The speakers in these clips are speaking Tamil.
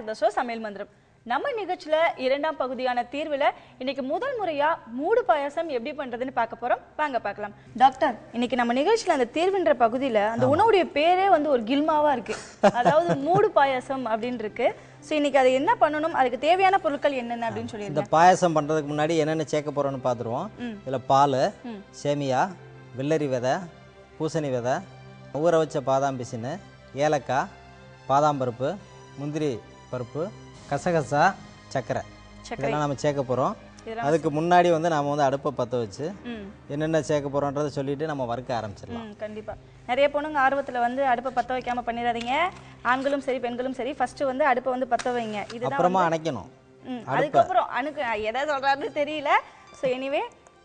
டு த ஷோ சமையல் மந்திரம் நம்ம நிகழ்ச்சியில இரண்டாம் பகுதியான தீர்வுல இன்னைக்கு முதல் முறையா மூடு பாயாசம் எப்படி பண்றதுன்னு பார்க்க போறோம் வாங்க பார்க்கலாம் டாக்டர் இன்னைக்கு நம்ம நிகழ்ச்சியில அந்த தீர்வுன்ற பகுதியில அந்த உணவுடைய பேரே வந்து ஒரு கில்மாவா இருக்கு அதாவது மூடு பாயாசம் அப்படின்னு இருக்கு ஸோ இன்னைக்கு அதை என்ன பண்ணணும் அதுக்கு தேவையான பொருட்கள் என்னென்ன அப்படின்னு இந்த சொல்லியிருந்தேன் பாயாசம் பண்ணுறதுக்கு முன்னாடி என்னென்ன சேர்க்க போகிறோன்னு பார்த்துருவோம் இதில் பால் சேமியா வெள்ளரி விதை பூசணி விதை ஊற வச்ச பாதாம் பிசின்னு ஏலக்காய் பாதாம் பருப்பு முந்திரி பருப்பு கசகசா சர்க்கரை இதெல்லாம் நம்ம சேர்க்க போகிறோம் அதுக்கு முன்னாடி வந்து நாம் வந்து அடுப்பை பற்ற வச்சு ம் என்னென்ன சேர்க்க போகிறோன்றதை சொல்லிட்டு நம்ம வறுக்க ஆரம்பிச்சிடலாம் ம் கண்டிப்பா நிறைய பொண்ணுங்க ஆர்வத்துல வந்து அடுப்பை பத்த வைக்காம பண்ணிடாதீங்க ஆண்களும் சரி பெண்களும் சரி ஃபர்ஸ்ட் வந்து அடுப்பை வந்து பத்த வைங்க இதுதான் அப்புறமா அணைக்கணும் ம், அதுக்கப்புறம் அணுக்கு எதை சொல்றாருன்னு தெரியல ஸோ எனிவே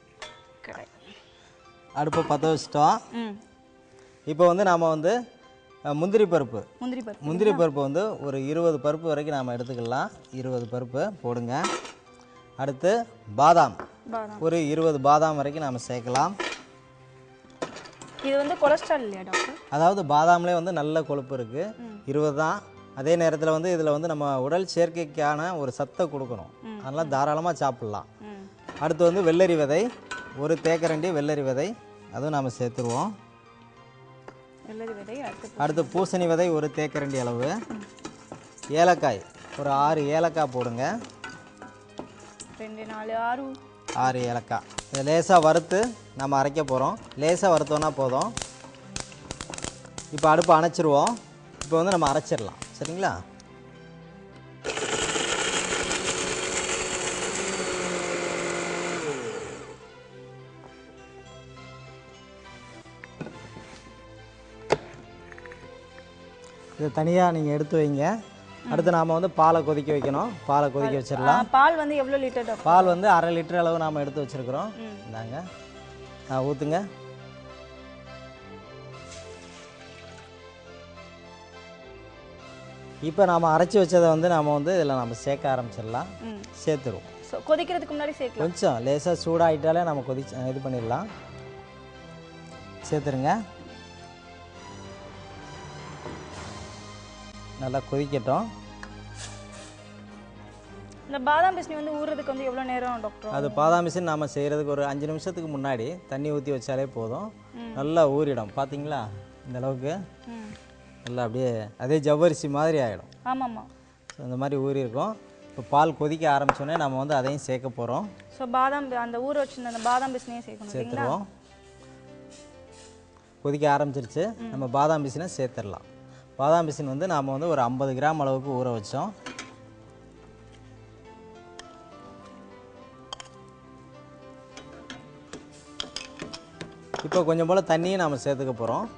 அடுப்பை பற்ற வச்சிட்டோம் ம் இப்போ வந்து நாம் வந்து அஹ், முந்திரி பருப்பு முந்திரி பருப்பு முந்திரி பருப்பு வந்து ஒரு இருபது பருப்பு வரைக்கும் நாம் எடுத்துக்கலாம் இருபது பருப்பு போடுங்க அடுத்து பாதாம் பாதாம் ஒரு இருபது பாதாம் வரைக்கும் நாம் சேர்க்கலாம் இது வந்து கொலஸ்ட்ரால் இல்லையா டாக்டர் அதாவது பாதாம்லேயே வந்து நல்ல கொழுப்பு இருக்குது இருபது தான் அதே நேரத்தில் வந்து இதில் வந்து நம்ம உடல் சேர்க்கைக்கான ஒரு சத்தை கொடுக்கணும் அதனால் தாராளமாக சாப்பிட்லாம் ம் அடுத்து வந்து வெள்ளரி விதை ஒரு தேக்கரண்டி வெள்ளரி விதை அதுவும் நாம் சேர்த்துருவோம் வெள்ளரி விதை அடுத்து அடுத்து பூசணி விதை ஒரு தேக்கரண்டி அளவு ஏலக்காய் ஒரு ஆறு ஏலக்காய் போடுங்க ரெண்டு நாலு ஆறு ஆறு ஏலக்காய் இதை லேசாக வறுத்து நம்ம அரைக்க போகிறோம் லேசாக வறுத்தோன்னா போதும் இப்போ அடுப்பு அணைச்சிருவோம் இப்போ வந்து நம்ம அரைச்சிடலாம் சரிங்களா இதை தனியாக நீங்கள் எடுத்து வைங்க அடுத்து நாம் வந்து பாலை கொதிக்க வைக்கணும் பாலை கொதிக்க வச்சிடலாம் ஆ, பால் வந்து எவ்வளோ லிட்டர் டாக்டர் பால் வந்து அரை லிட்டர் அளவு நாம் எடுத்து வச்சுருக்குறோம் இந்தாங்க ஆ ஊற்றுங்க இப்போ நாம் அரைச்சி வச்சதை வந்து நாம் வந்து இதில் நம்ம சேர்க்க ஆரம்பிச்சிடலாம் ம் சேர்த்துருவோம் ஸோ கொதிக்கிறதுக்கு முன்னாடி சேர்க்கலாம் கொஞ்சம் லேசாக சூடாகிட்டாலே நம்ம கொதிச்சு இது பண்ணிடலாம் சேர்த்துருங்க நல்லா கொதிக்கட்டும் இந்த பாதாம் பிஸ்னி வந்து ஊறுறதுக்கு வந்து எவ்வளோ நேரம் டாக்டர் அது பாதாம் மிஷின் நாம் செய்கிறதுக்கு ஒரு அஞ்சு நிமிஷத்துக்கு முன்னாடி தண்ணி ஊற்றி வச்சாலே போதும் நல்லா ஊறிடும் பார்த்தீங்களா இந்த அளவுக்கு ம் நல்லா அப்படியே அதே ஜவ்வரிசி மாதிரி ஆகிடும் ஆமாம்மா ஸோ இந்த மாதிரி ஊறி இருக்கும் இப்போ பால் கொதிக்க ஆரம்பிச்சோடனே நம்ம வந்து அதையும் சேர்க்க போகிறோம் ஸோ பாதாம் பி- அந்த ஊற வச்சிருந்த அந்த பாதாம் பிஸ்னியே சேர்க்கணும் இல்லைங்களா சேர்த்துருவோம் கொதிக்க ஆரம்பிச்சிருச்சு நம்ம பாதாம் பிசினை சேர்த்துடலாம் பாதாம் பிசின் வந்து நாம் வந்து ஒரு ஐம்பது கிராம் அளவுக்கு ஊற வச்சோம் இப்போ கொஞ்சம் போல் தண்ணியும் நாம் சேர்த்துக்க போகிறோம்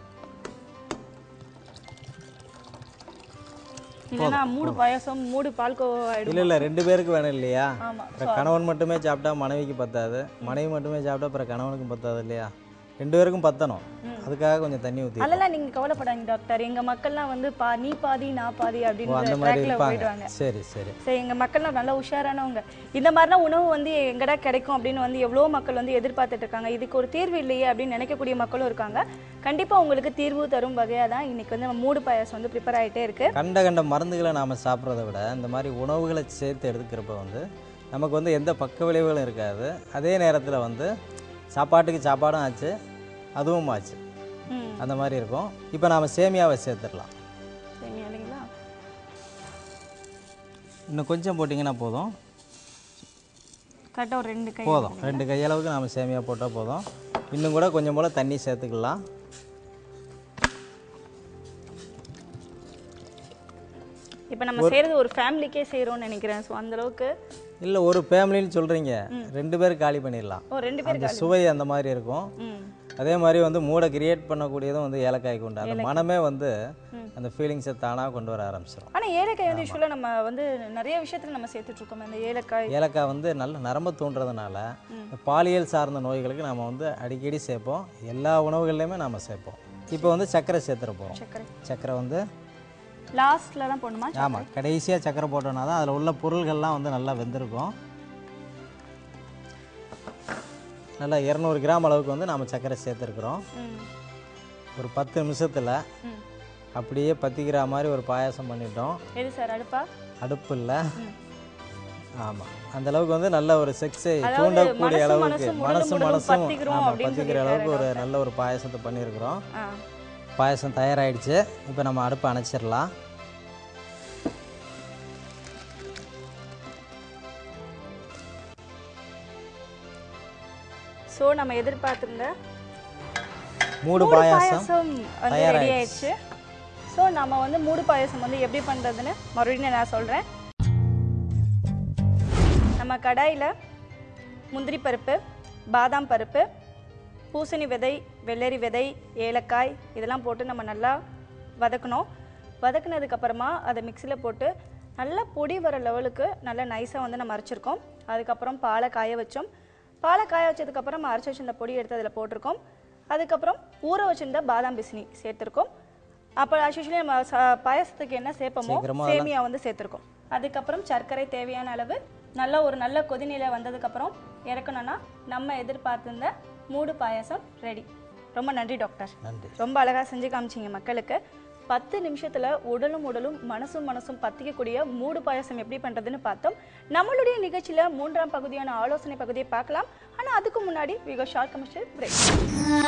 இல்லைன்னா மூடு பாயாசம் மூடு பால்கோவா ஆயிடும் இல்லை இல்லை ரெண்டு பேருக்கு வேணும் இல்லையா ஆமா அப்புறம் கணவன் மட்டுமே சாப்பிட்டா மனைவிக்கு பத்தாது மனைவி மட்டுமே சாப்பிட்டா அப்புறம் கணவனுக்கும் பத்தாது இல்லையா ரெண்டு பேருக்கும் பத்தணும் அதுக்காக கொஞ்சம் தண்ணி ஊற்றி அதெல்லாம் நீங்க கவலைப்படாதீங்க டாக்டர் எங்க மக்கள்லாம் வந்து பா நீ பாதி நான் பாதி அந்த அப்படின்னு மாதிரி ட்ராக்ல இருப்பாங்க போயிடுவாங்க சரி சரி சரி எங்க மக்கள்லாம் நல்லா உஷாரானவங்க இந்த மாதிரிலாம் உணவு வந்து எங்கடா கிடைக்கும் அப்படின்னு வந்து எவ்வளோ மக்கள் வந்து எதிர்பார்த்துட்டு இருக்காங்க இதுக்கு ஒரு தீர்வு இல்லையே அப்படின்னு நினைக்கக்கூடிய மக்களும் இருக்காங்க கண்டிப்பா உங்களுக்கு தீர்வு தரும் வகையா தான் இன்னைக்கு வந்து நம்ம மூடு பாயாசம் வந்து ப்ரிப்பேர் ஆயிட்டே இருக்கு கண்ட கண்ட மருந்துகளை நாம் சாப்பிட்றத விட இந்த மாதிரி உணவுகளை சேர்த்து எடுத்துக்கிறப்ப வந்து நமக்கு வந்து எந்த பக்க விளைவுகளும் இருக்காது அதே நேரத்தில் வந்து சாப்பாட்டுக்கு சாப்பாடும் ஆச்சு அதுவும் ஆச்சு ம் அந்த மாதிரி இருக்கும் இப்போ நாம் சேமியாவை சேர்த்துடலாம் சரிங்க இல்லைங்களா இன்னும் கொஞ்சம் போட்டிங்கன்னா போதும் கரெக்டாக ஒரு ரெண்டு கை போதும் ரெண்டு கையளவுக்கு நாம் சேமியா போட்டால் போதும் இன்னும் கூட கொஞ்சம் போல் தண்ணி சேர்த்துக்கலாம் இப்போ நம்ம செய்யறது ஒரு ஃபேமிலிக்கே செய்றோம்னு நினைக்கிறேன் ஸோ அந்த அளவுக்கு இல்லை ஒரு ஃபேமிலின்னு சொல்கிறீங்க ரெண்டு பேர் காலி பண்ணிடலாம் ஓ ரெண்டு பேர் அந்த சுவை அந்த மாதிரி இருக்கும் ம் அதே மாதிரி வந்து மூடை கிரியேட் பண்ணக்கூடியதும் வந்து ஏலக்காய் கொண்டு அந்த மனமே வந்து அந்த ஃபீலிங்ஸை தானாக கொண்டு வர ஆரம்பிச்சிடும் ஆனா ஏலக்காய் வந்து யூஸ்வலாக நம்ம வந்து நிறைய விஷயத்துல நம்ம சேர்த்துட்டு இருக்கோம் இந்த ஏலக்காய் ஏலக்காய் வந்து நல்ல நரம்பு தூண்டுறதுனால இந்த பாலியல் சார்ந்த நோய்களுக்கு நம்ம வந்து அடிக்கடி சேர்ப்போம் எல்லா உணவுகள்லையுமே நாம் சேர்ப்போம் இப்போ வந்து சர்க்கரை சேர்த்துற போகிறோம் சர்க்கரை சர்க்கரை வந்து லாஸ்ட்ல தான் போடணுமா ஆமாம் கடைசியாக சர்க்கரை போட்டோன்னா தான் அதில் உள்ள பொருள்கள்லாம் வந்து நல்லா வெந்திருக்கும் நல்லா இரநூறு கிராம் அளவுக்கு வந்து நாம் சர்க்கரை சேர்த்துருக்குறோம் ம் ஒரு பத்து நிமிஷத்தில் ம் அப்படியே பற்றிக்கிற மாதிரி ஒரு பாயாசம் பண்ணிட்டோம் எது சார் அடுப்பா அடுப்பு இல்லை ஆமாம் அந்த அளவுக்கு வந்து நல்ல ஒரு செக்ஸை அதாவது தூண்டக்கூடிய மனசும் அளவுக்கு மனசும் மனசும் முழுதும் மனசும் பத்திக்கிறோம் ஆமாம் அப்படின்னு பற்றிக்கிற அளவுக்கு ஒரு நல்ல ஒரு பாயாசத்தை பண்ணியிருக்கிறோம் ஆ பாயாசம் தயாராகிடுச்சு இப்போ நம்ம அடுப்பை அணைச்சிடலாம் ஸோ நம்ம எதிர்பார்த்திருந்த மூடு மூடு பாயாசம் பாயாசம் வந்து ரெடி தயாராயிடுச்சு. ஆயிடுச்சு ஸோ நம்ம வந்து மூடு பாயாசம் வந்து எப்படி பண்ணுறதுன்னு மறுபடியும் நான் சொல்கிறேன் நம்ம கடாயில் முந்திரி பருப்பு பாதாம் பருப்பு பூசணி விதை வெள்ளரி விதை ஏலக்காய் இதெல்லாம் போட்டு நம்ம நல்லா வதக்கணும் வதக்குனதுக்கப்புறமா அதை மிக்சியில் போட்டு நல்லா பொடி வர லெவலுக்கு நல்லா நைஸாக வந்து நம்ம அரைச்சிருக்கோம் அதுக்கப்புறம் பாலை காய வச்சோம் பாலை காய வச்சதுக்கப்புறம் நம்ம அரைச்சி வச்சிருந்த பொடி எடுத்து அதில் போட்டிருக்கோம் அதுக்கப்புறம் ஊற வச்சிருந்த பாதாம் பிசினி சேர்த்துருக்கோம் அப்போ ஆக்சுவலி நம்ம ச- பாயாசத்துக்கு என்ன சேர்ப்போமோ சீக்கிரமா சேமியா வந்து சேர்த்துருக்கோம் அதுக்கப்புறம் சர்க்கரை தேவையான அளவு நல்ல ஒரு நல்ல கொதிநிலை வந்ததுக்கப்புறம் இறக்கணும்னா நம்ம எதிர்பார்த்திருந்த மூடு பாயாசம் ரெடி ரொம்ப நன்றி டாக்டர் நன்றி ரொம்ப அழகாக செஞ்சு காமிச்சிங்க மக்களுக்கு பத்து நிமிஷத்தில் உடலும் உடலும் மனசும் மனசும் பத்திக்கக்கூடிய மூடு பாயாசம் எப்படி பண்ணுறதுன்னு பார்த்தோம் நம்மளுடைய நிகழ்ச்சியில் மூன்றாம் பகுதியான ஆலோசனை பகுதியை பார்க்கலாம் ஆனால் அதுக்கு முன்னாடி விகோ ஷார்ட் கமர்ஷியல் பிரேக்